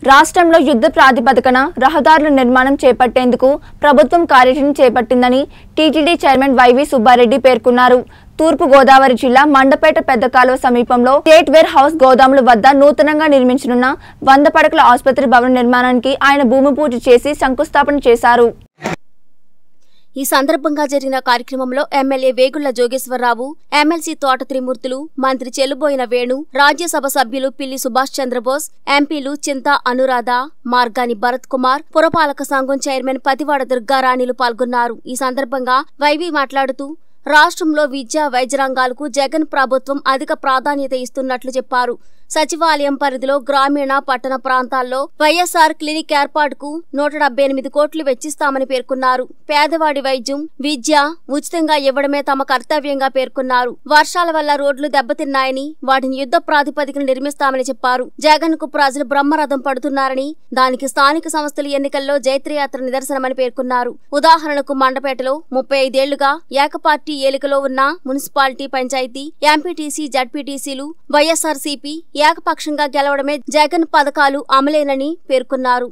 రాష్ట్రంలో యుద్ధ ప్రాతిపదికన రహదారుల నిర్మాణం చేపట్టేందుకు ప్రభుత్వం కార్యాచరణ చేపట్టిందని టీటీడీ చైర్మన్ వైవి సుబ్బారెడ్డి పేర్కొన్నారు తూర్పు గోదావరి జిల్లా మండపేట పెద్ద కాలువ సమీపంలో స్టేట్ వేర్ హౌస్ గోదాముల వద్ద నూతనంగా నిర్మించనున్న వంద పడకల ఆసుపత్రి భవన నిర్మాణానికి ఆయన భూమి పూజ చేసి శంకుస్థాపన చేశారు ఈ సందర్భంగా జరిగిన కార్యక్రమంలో ఎమ్మెల్యే వేగుళ్ల జోగేశ్వరరావు ఎమ్మెల్సీ తోట త్రిమూర్తులు మంత్రి చెల్లుబోయిన వేణు రాజ్యసభ సభ్యులు పిల్లి సుభాష్ చంద్రబోస్ ఎంపీలు చింతా అనురాధ మార్గాని భరత్ కుమార్ పురపాలక సంఘం చైర్మన్ పతివాడ దుర్గారాణిలు పాల్గొన్నారు ఈ సందర్భంగా వైవి మాట్లాడుతూ రాష్ట్రంలో విద్యా వైద్య రంగాలకు జగన్ ప్రభుత్వం అధిక ప్రాధాన్యత ఇస్తున్నట్లు చెప్పారు సచివాలయం పరిధిలో గ్రామీణ పట్టణ ప్రాంతాల్లో వైఎస్ఆర్ క్లినిక్ ఏర్పాటుకు నూట డెబ్బై ఎనిమిది కోట్లు వెచ్చిస్తామని పేర్కొన్నారు పేదవాడి వైద్యం విద్య ఉచితంగా ఇవ్వడమే తమ కర్తవ్యంగా పేర్కొన్నారు వర్షాల వల్ల రోడ్లు దెబ్బతిన్నాయని వాటిని యుద్ధ ప్రాతిపదికన నిర్మిస్తామని చెప్పారు జగన్ కు ప్రజలు బ్రహ్మరథం పడుతున్నారని దానికి స్థానిక సంస్థల ఎన్నికల్లో జైత్రయాత్ర నిదర్శనమని పేర్కొన్నారు ఉదాహరణకు మండపేటలో ముప్పై ఐదేళ్లుగా ఏకపార్టీ ఏలికలో ఉన్న మున్సిపాలిటీ పంచాయతీ ఎంపీటీసీ జడ్పీటీసీలు వైఎస్ఆర్సీపీ ఏకపక్షంగా గెలవడమే జగన్ పథకాలు అమలేనని పేర్కొన్నారు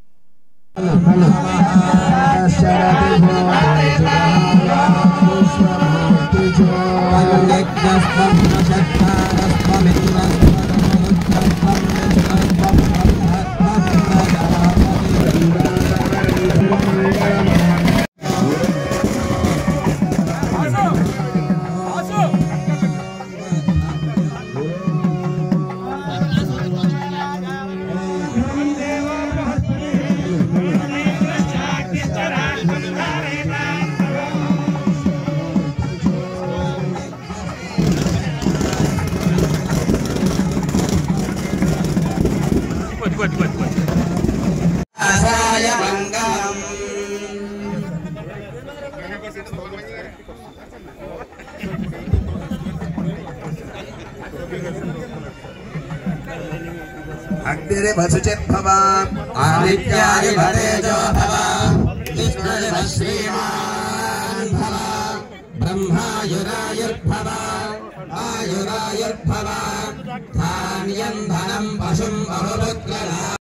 అసాయ మంగళం అగ్నిరివసుచిర్భవ ఆదిత్యాయ భరేజో భవ విష్ణురివ శ్రీమాన్ భవ బ్రహ్మాయురాయుర్భవ ఆయురాయుర్భవ ధాన్యం ధనం పశుం బహుపుత్ర